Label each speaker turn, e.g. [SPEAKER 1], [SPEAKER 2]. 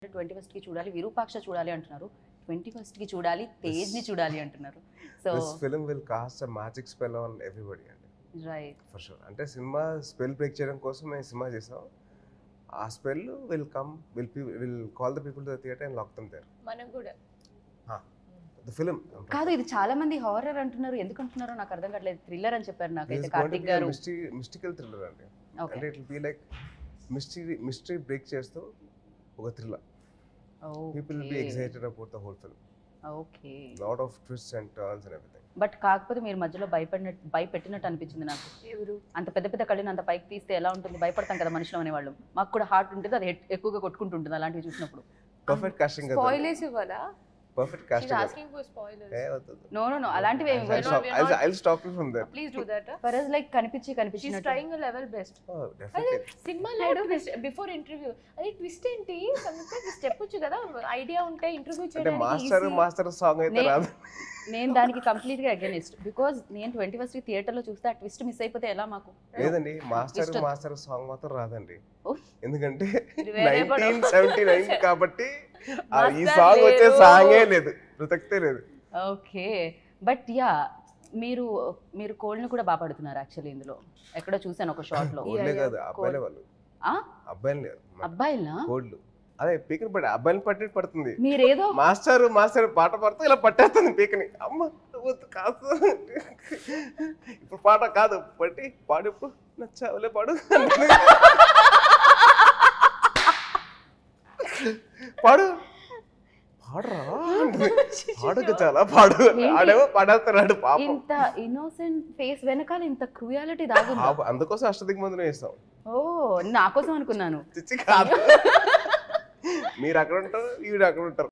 [SPEAKER 1] Twenty first కి చూడాలి విరూపాక్ష చూడాలి అంటున్నారు ట్వంటీ ఫస్ట్ కి చూడాలి తేజ్ ని చూడాలి అంటున్నారు so
[SPEAKER 2] this film will cast a magic spell on everybody అండి
[SPEAKER 1] రైట్
[SPEAKER 2] ఫర్ షూర్ అంటే సినిమా స్పెల్ బ్రేక్ చేయడం కోసం మేము సినిమా చేసాం ఆ spell will come will will call the people the theatre and lock them there
[SPEAKER 3] మనం కూడా
[SPEAKER 2] ద ఫిల్మ్
[SPEAKER 1] కాదు ఇది చాలా మంది హారర్ అంటున్నారు ఎందుకు అంటున్నారో నాకు అర్థం కావట్లేదు థ్రిల్లర్ అని చెప్పారు నాకైతే Karthik garu
[SPEAKER 2] mystery mystical thriller అండి
[SPEAKER 1] ఓకే
[SPEAKER 2] అంటే it be like mystery mystery break చేస్తూ ఒక thriller people be excited about the whole film
[SPEAKER 1] okay
[SPEAKER 2] lot of twist and turns and everything
[SPEAKER 1] but కాకపోతే మీరు మధ్యలో భయపడినట్టు భయపెట్టినట్టు అనిపించింది నాకు
[SPEAKER 3] ఎవరు
[SPEAKER 1] అంత పెద్ద పెద్ద కళ్ళని అంత పైకి తీస్తే ఎలా ఉంటుంది భయపడతాం కదా మనుషులు అనేవాళ్ళు మాకు కూడా హార్ట్ ఉంటుంది అది హెడ్- ఎక్కువగా కొట్టుకుంటుంటుంది అలాంటివి చూసినప్పుడు
[SPEAKER 2] పర్ఫెక్ట్ కాస్టింగ్ కదా
[SPEAKER 3] స్పాయిలర్స్ ఇవ్వాలా
[SPEAKER 2] perfect
[SPEAKER 3] she's
[SPEAKER 2] casting
[SPEAKER 3] asking for spoilers
[SPEAKER 1] no no no అలాంటివి ఏమి
[SPEAKER 3] We're not- we're not-
[SPEAKER 2] I stop you from there
[SPEAKER 3] please do that
[SPEAKER 1] for like కనిపించి
[SPEAKER 3] షీస్
[SPEAKER 1] కనిపించినట్టు
[SPEAKER 3] ట్రైయింగ్ అ లెవెల్ బెస్ట్ అదే
[SPEAKER 2] definitely
[SPEAKER 3] సినిమాలో before interview అదే twist ఏంటి సంగతి చెప్పొచ్చు కదా ఐడియా ఉంటే ఇంటర్వ్యూ
[SPEAKER 2] అంటే
[SPEAKER 3] చేయడానికి
[SPEAKER 2] మాస్టర్
[SPEAKER 3] easy.
[SPEAKER 2] మాస్టర్ సాంగ్ అయితే
[SPEAKER 1] నే-
[SPEAKER 2] రాదు
[SPEAKER 1] నేను దానికి కంప్లీట్ గా అగేనిస్ట్ బికాజ్ నేను ట్వంటీ ఫస్ట్ థియేటర్ లో చూస్తే ఆ ట్విస్ట్ మిస్ అయిపోతే ఎలా మాకు
[SPEAKER 2] లేదండి మాస్టర్
[SPEAKER 1] Twist.
[SPEAKER 2] మాస్టర్ సాంగ్ మాత్రం రాదండి
[SPEAKER 1] ఓ.
[SPEAKER 2] ఎందుకంటే
[SPEAKER 3] ఇది వేరే పడం.
[SPEAKER 2] నైన్టీన్ సెవెంటీ నైన్ కాబట్టి ఆ ఈ
[SPEAKER 3] Master
[SPEAKER 2] సాంగ్ వచ్చే
[SPEAKER 3] లేదు.
[SPEAKER 2] సాంగే లేదు ప్రసక్తే లేదు
[SPEAKER 1] ఓకే బట్ యా మీరు మీరు కోల్డ్ని కూడా బాగా పడుతున్నారు యాక్చువల్లీ ఇందులో ఎక్కడో చూసాను ఒక షార్ట్ లో
[SPEAKER 2] ఓన్లే
[SPEAKER 3] yeah.
[SPEAKER 2] కాదు అబ్బాయిలే వాళ్ళు
[SPEAKER 1] ఆ?
[SPEAKER 2] అబ్బాయిలు లేరు
[SPEAKER 1] అబ్బాయిలా
[SPEAKER 2] కోడ్లు అదే పీకని పడి అబ్బాయిని పట్టి పడుతుంది
[SPEAKER 1] మీరేదో
[SPEAKER 2] మాస్టర్ మాస్టర్ పాట పాడుతూ ఇలా పట్టేస్తుంది పీకని అమ్మ వద్దు కాదు ఇప్పుడు పాట కాదు పట్టి పాడు ఇప్పుడు నచ్చావులే పాడు పాడు పాడరా పాడుకు చాలా పాడు
[SPEAKER 1] ఏంటి?
[SPEAKER 2] ఆడేమో పాడేస్తున్నాడు పాపం
[SPEAKER 1] ఇంత ఇన్నోసెంట్ ఫేస్ వెనకాల ఇంత క్రూయాలిటీ దాగుంది
[SPEAKER 2] పాపం. అందుకోసం అష్టదిగ్మందులు వేస్తాం
[SPEAKER 1] ఓ నా కోసం అనుకున్నాను
[SPEAKER 2] చిచ్చి కాదు మీరు అక్కడ ఉంటారు ఈవిడ అక్కడ ఉంటారు